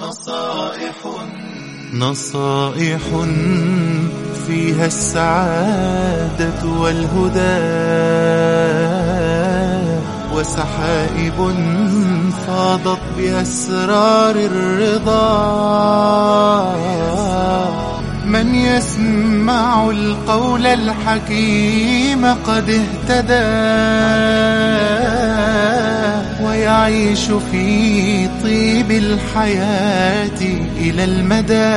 نصائح نصائح فيها السعادة والهدى وسحائب فاضت بأسرار الرضا من يسمع القول الحكيم قد اهتدى ويعيش في طيب الحياة إلى المدى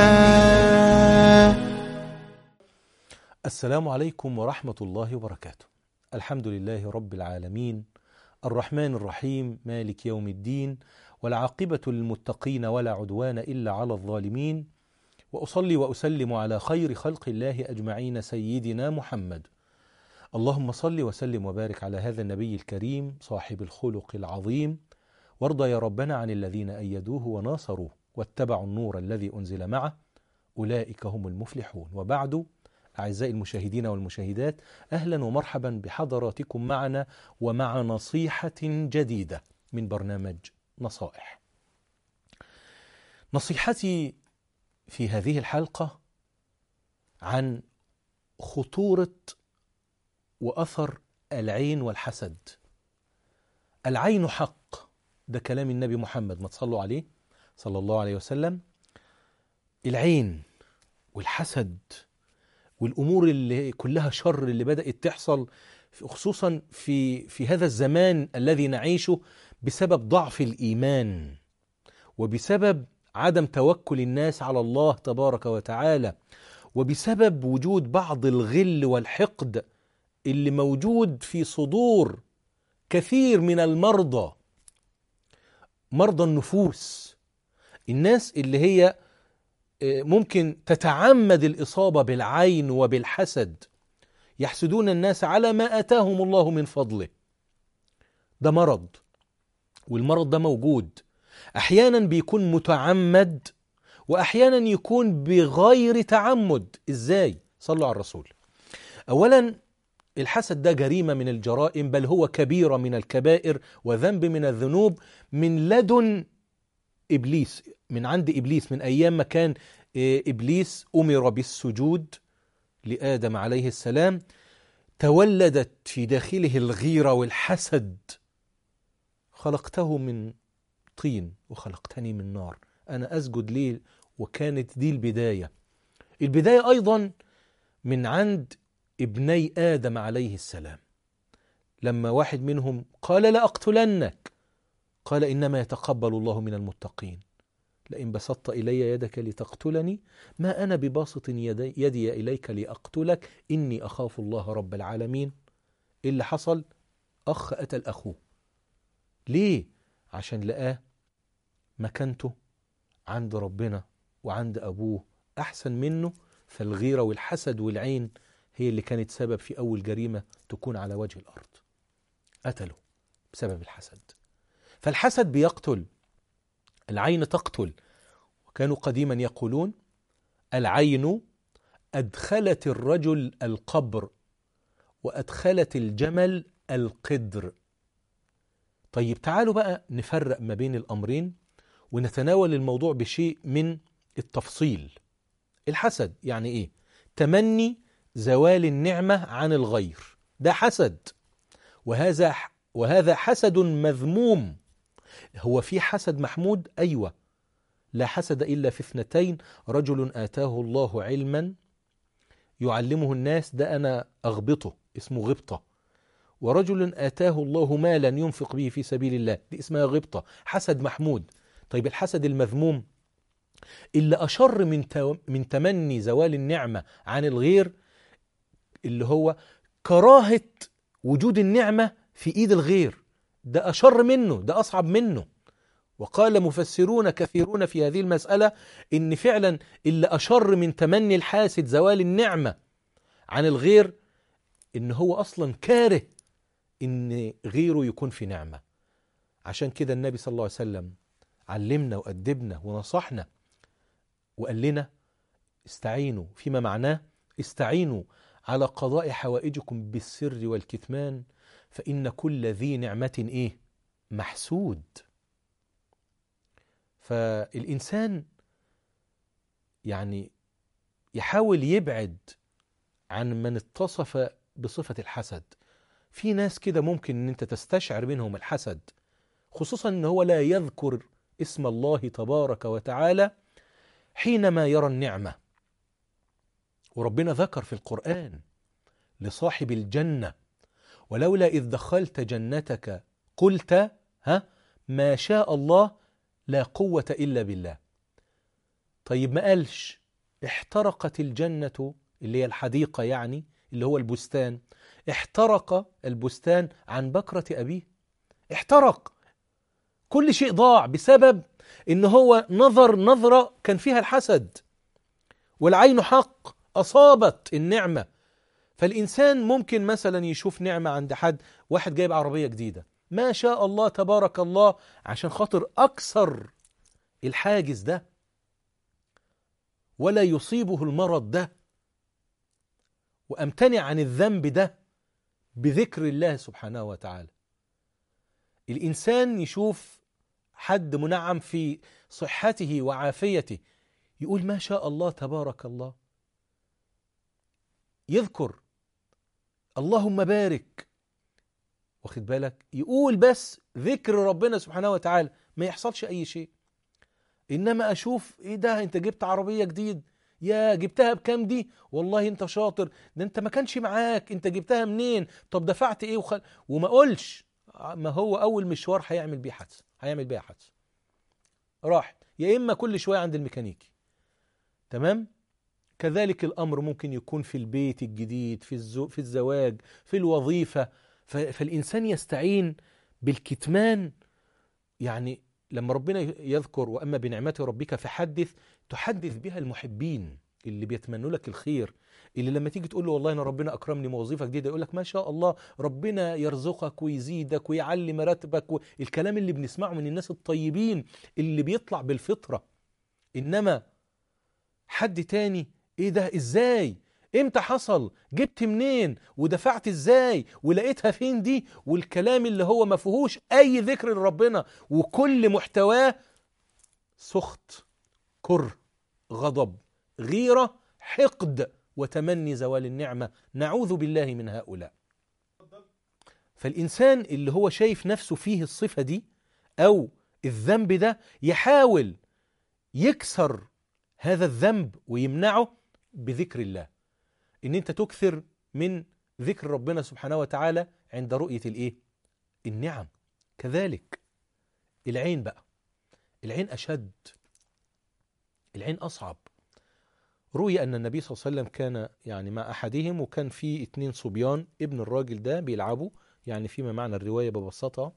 السلام عليكم ورحمة الله وبركاته الحمد لله رب العالمين الرحمن الرحيم مالك يوم الدين والعاقبة للمتقين ولا عدوان إلا على الظالمين وأصلي وأسلم على خير خلق الله أجمعين سيدنا محمد اللهم صل وسلم وبارك على هذا النبي الكريم صاحب الخلق العظيم وارضى يا ربنا عن الذين أيدوه وناصروه واتبعوا النور الذي أنزل معه أولئك هم المفلحون وبعد أعزائي المشاهدين والمشاهدات أهلا ومرحبا بحضراتكم معنا ومع نصيحة جديدة من برنامج نصائح نصيحتي في هذه الحلقة عن خطورة وأثر العين والحسد العين حق ده كلام النبي محمد ما تصلوا عليه صلى الله عليه وسلم العين والحسد والامور اللي كلها شر اللي بدات تحصل خصوصا في في هذا الزمان الذي نعيشه بسبب ضعف الايمان وبسبب عدم توكل الناس على الله تبارك وتعالى وبسبب وجود بعض الغل والحقد اللي موجود في صدور كثير من المرضى مرضى النفوس الناس اللي هي ممكن تتعمد الإصابة بالعين وبالحسد يحسدون الناس على ما آتاهم الله من فضله ده مرض والمرض ده موجود أحيانا بيكون متعمد وأحيانا يكون بغير تعمد إزاي؟ صلوا على الرسول أولا الحسد ده جريمة من الجرائم بل هو كبيرة من الكبائر وذنب من الذنوب من لدن إبليس من عند إبليس من أيام ما كان إبليس أمر بالسجود لآدم عليه السلام تولدت في داخله الغيرة والحسد خلقته من طين وخلقتني من نار أنا أسجد ليه وكانت دي البداية البداية أيضا من عند ابني آدم عليه السلام لما واحد منهم قال لا أقتلنك قال إنما يتقبل الله من المتقين لئن بسطت إلي يدك لتقتلني ما أنا بباسط يدي, يدي إليك لأقتلك إني أخاف الله رب العالمين إيه اللي حصل أخ قتل أخوه ليه عشان لقاه مكانته عند ربنا وعند أبوه أحسن منه فالغيرة والحسد والعين هي اللي كانت سبب في أول جريمة تكون على وجه الأرض قتله بسبب الحسد فالحسد بيقتل العين تقتل وكانوا قديما يقولون العين أدخلت الرجل القبر وأدخلت الجمل القدر طيب تعالوا بقى نفرق ما بين الأمرين ونتناول الموضوع بشيء من التفصيل الحسد يعني إيه؟ تمني زوال النعمة عن الغير ده حسد وهذا وهذا حسد مذموم هو في حسد محمود أيوة لا حسد إلا في اثنتين رجل آتاه الله علما يعلمه الناس ده أنا أغبطه اسمه غبطة ورجل آتاه الله مالا ينفق به في سبيل الله دي اسمها غبطة حسد محمود طيب الحسد المذموم اللي أشر من من تمني زوال النعمة عن الغير اللي هو كراهة وجود النعمة في إيد الغير ده أشر منه ده أصعب منه وقال مفسرون كثيرون في هذه المسألة إن فعلا اللي أشر من تمني الحاسد زوال النعمة عن الغير إن هو أصلا كاره إن غيره يكون في نعمة عشان كده النبي صلى الله عليه وسلم علمنا وأدبنا ونصحنا وقال لنا استعينوا فيما معناه استعينوا على قضاء حوائجكم بالسر والكتمان فإن كل ذي نعمة إيه محسود فالإنسان يعني يحاول يبعد عن من اتصف بصفة الحسد في ناس كده ممكن ان انت تستشعر منهم الحسد خصوصا ان هو لا يذكر اسم الله تبارك وتعالى حينما يرى النعمة وربنا ذكر في القرآن لصاحب الجنة ولولا إذ دخلت جنتك قلت ها ما شاء الله لا قوة إلا بالله طيب ما قالش احترقت الجنة اللي هي الحديقة يعني اللي هو البستان احترق البستان عن بكرة أبيه احترق كل شيء ضاع بسبب ان هو نظر نظرة كان فيها الحسد والعين حق أصابت النعمة فالإنسان ممكن مثلا يشوف نعمة عند حد واحد جايب عربية جديدة ما شاء الله تبارك الله عشان خاطر أكثر الحاجز ده ولا يصيبه المرض ده وأمتنع عن الذنب ده بذكر الله سبحانه وتعالى الإنسان يشوف حد منعم في صحته وعافيته يقول ما شاء الله تبارك الله يذكر اللهم بارك واخد بالك يقول بس ذكر ربنا سبحانه وتعالى ما يحصلش أي شيء إنما أشوف إيه ده أنت جبت عربية جديد يا جبتها بكام دي والله انت شاطر ده انت ما كانش معاك انت جبتها منين طب دفعت ايه وخل... وما اقولش ما هو اول مشوار هيعمل بيه حادثه هيعمل بيها حادثه راح يا اما كل شويه عند الميكانيكي تمام كذلك الامر ممكن يكون في البيت الجديد في الزو... في الزواج في الوظيفه ف... فالانسان يستعين بالكتمان يعني لما ربنا يذكر واما بنعمه ربك فحدث تحدث بها المحبين اللي بيتمنوا لك الخير اللي لما تيجي تقول له والله انا ربنا اكرمني موظفه جديده يقول لك ما شاء الله ربنا يرزقك ويزيدك ويعلي مراتبك الكلام اللي بنسمعه من الناس الطيبين اللي بيطلع بالفطره انما حد تاني ايه ده ازاي امتى حصل جبت منين ودفعت ازاي ولقيتها فين دي والكلام اللي هو ما فيهوش اي ذكر لربنا وكل محتواه سخط كره غضب غيره حقد وتمني زوال النعمه نعوذ بالله من هؤلاء فالانسان اللي هو شايف نفسه فيه الصفه دي او الذنب ده يحاول يكسر هذا الذنب ويمنعه بذكر الله ان انت تكثر من ذكر ربنا سبحانه وتعالى عند رؤية الايه النعم كذلك العين بقى العين اشد العين اصعب روي ان النبي صلى الله عليه وسلم كان يعني مع احدهم وكان في اتنين صبيان ابن الراجل ده بيلعبوا يعني فيما معنى الرواية ببساطة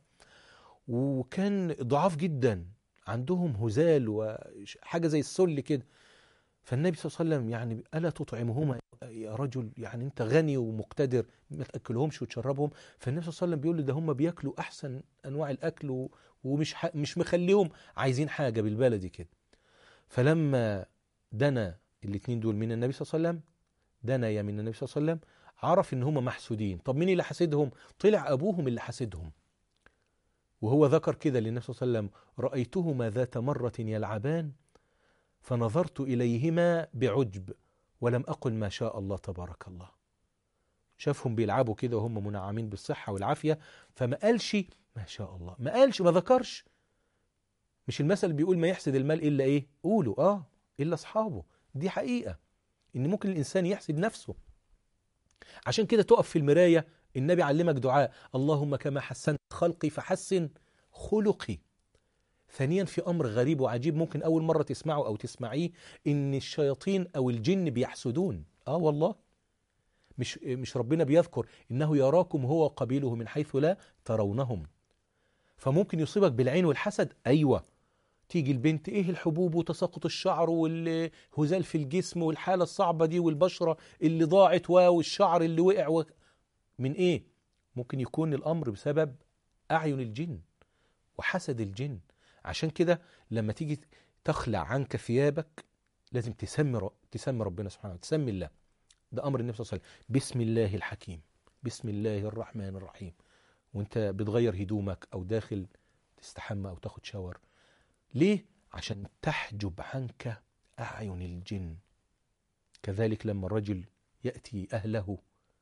وكان ضعاف جدا عندهم هزال وحاجة زي السل كده فالنبي صلى الله عليه وسلم يعني ألا تطعمهما يا رجل يعني أنت غني ومقتدر ما تأكلهمش وتشربهم فالنبي صلى الله عليه وسلم بيقول له ده هم بياكلوا أحسن أنواع الأكل ومش مش مخليهم عايزين حاجة بالبلدي كده فلما دنا الاثنين دول من النبي صلى الله عليه وسلم دنا يا من النبي صلى الله عليه وسلم عرف ان هم محسودين طب مين اللي حسدهم طلع ابوهم اللي حسدهم وهو ذكر كده للنبي صلى الله عليه وسلم رأيتهما ذات مرة يلعبان فنظرت إليهما بعجب ولم أقل ما شاء الله تبارك الله شافهم بيلعبوا كده وهم منعمين بالصحة والعافية فما قالش ما شاء الله ما قالش ما ذكرش مش المثل بيقول ما يحسد المال إلا إيه قولوا آه إلا أصحابه دي حقيقة إن ممكن الإنسان يحسد نفسه عشان كده تقف في المراية النبي علمك دعاء اللهم كما حسنت خلقي فحسن خلقي ثانيا في امر غريب وعجيب ممكن اول مره تسمعه او تسمعيه ان الشياطين او الجن بيحسدون اه والله مش مش ربنا بيذكر انه يراكم هو وقبيله من حيث لا ترونهم فممكن يصيبك بالعين والحسد ايوه تيجي البنت ايه الحبوب وتساقط الشعر والهزال في الجسم والحاله الصعبه دي والبشره اللي ضاعت والشعر اللي وقع و... من ايه ممكن يكون الامر بسبب اعين الجن وحسد الجن عشان كده لما تيجي تخلع عنك ثيابك لازم تسمي تسمي ربنا سبحانه وتعالى تسمي الله ده امر النبي صلى الله عليه وسلم بسم الله الحكيم بسم الله الرحمن الرحيم وانت بتغير هدومك او داخل تستحمى او تاخد شاور ليه عشان تحجب عنك أعين الجن كذلك لما الرجل يأتي أهله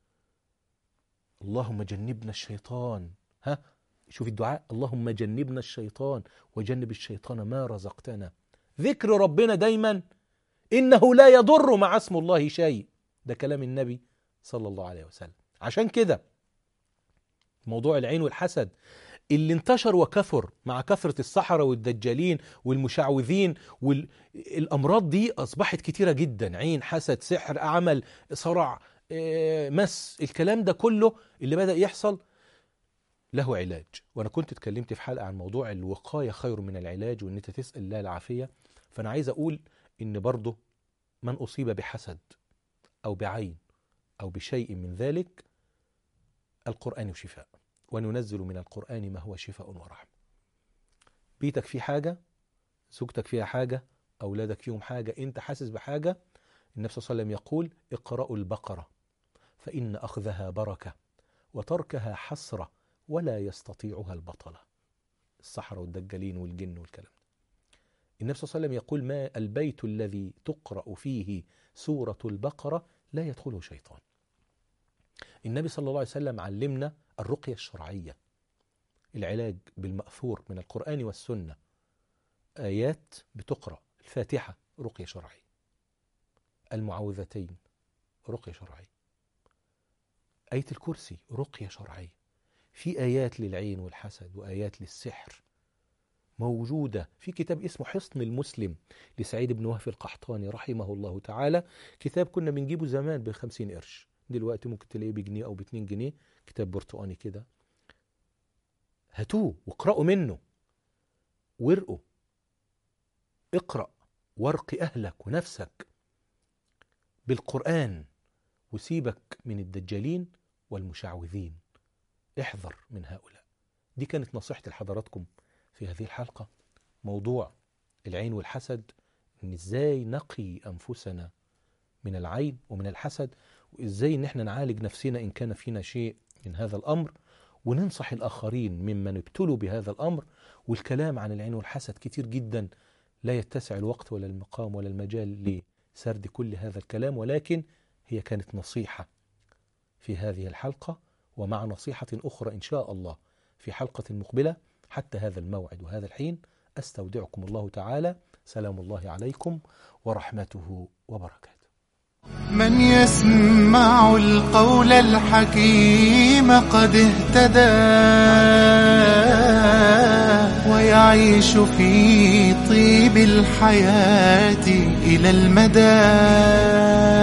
اللهم جنبنا الشيطان ها شوف الدعاء اللهم جنبنا الشيطان وجنب الشيطان ما رزقتنا ذكر ربنا دايما إنه لا يضر مع اسم الله شيء ده كلام النبي صلى الله عليه وسلم عشان كده موضوع العين والحسد اللي انتشر وكثر مع كثرة السحرة والدجالين والمشعوذين والأمراض دي أصبحت كتيرة جدا عين حسد سحر أعمل صرع آه، مس الكلام ده كله اللي بدأ يحصل له علاج وانا كنت اتكلمت في حلقه عن موضوع الوقايه خير من العلاج وان انت تسال الله العافيه فانا عايز اقول ان برضه من اصيب بحسد او بعين او بشيء من ذلك القران شفاء وننزل من القران ما هو شفاء ورحمه بيتك فيه حاجه زوجتك فيها حاجه اولادك فيهم حاجه انت حاسس بحاجه النبي صلى الله عليه وسلم يقول اقرأوا البقره فان اخذها بركه وتركها حسره ولا يستطيعها البطلة السحرة والدجالين والجن والكلام ده النبي صلى الله عليه وسلم يقول ما البيت الذي تقرأ فيه سورة البقرة لا يدخله شيطان النبي صلى الله عليه وسلم علمنا الرقية الشرعية العلاج بالمأثور من القرآن والسنة آيات بتقرأ الفاتحة رقية شرعية المعوذتين رقية شرعية آية الكرسي رقية شرعية في آيات للعين والحسد وآيات للسحر موجودة في كتاب اسمه حصن المسلم لسعيد بن وهف القحطاني رحمه الله تعالى كتاب كنا بنجيبه زمان بخمسين قرش دلوقتي ممكن تلاقيه بجنيه أو باتنين جنيه كتاب برتقاني كده هاتوه واقرأوا منه وارقوا اقرأ وارقي أهلك ونفسك بالقرآن وسيبك من الدجالين والمشعوذين احذر من هؤلاء دي كانت نصيحتي لحضراتكم في هذه الحلقة موضوع العين والحسد ان ازاي نقي انفسنا من العين ومن الحسد وازاي ان احنا نعالج نفسنا ان كان فينا شيء من هذا الامر وننصح الاخرين ممن ابتلوا بهذا الامر والكلام عن العين والحسد كتير جدا لا يتسع الوقت ولا المقام ولا المجال لسرد كل هذا الكلام ولكن هي كانت نصيحة في هذه الحلقة ومع نصيحة أخرى إن شاء الله في حلقة مقبلة حتى هذا الموعد وهذا الحين أستودعكم الله تعالى سلام الله عليكم ورحمته وبركاته من يسمع القول الحكيم قد اهتدى ويعيش في طيب الحياة إلى المدى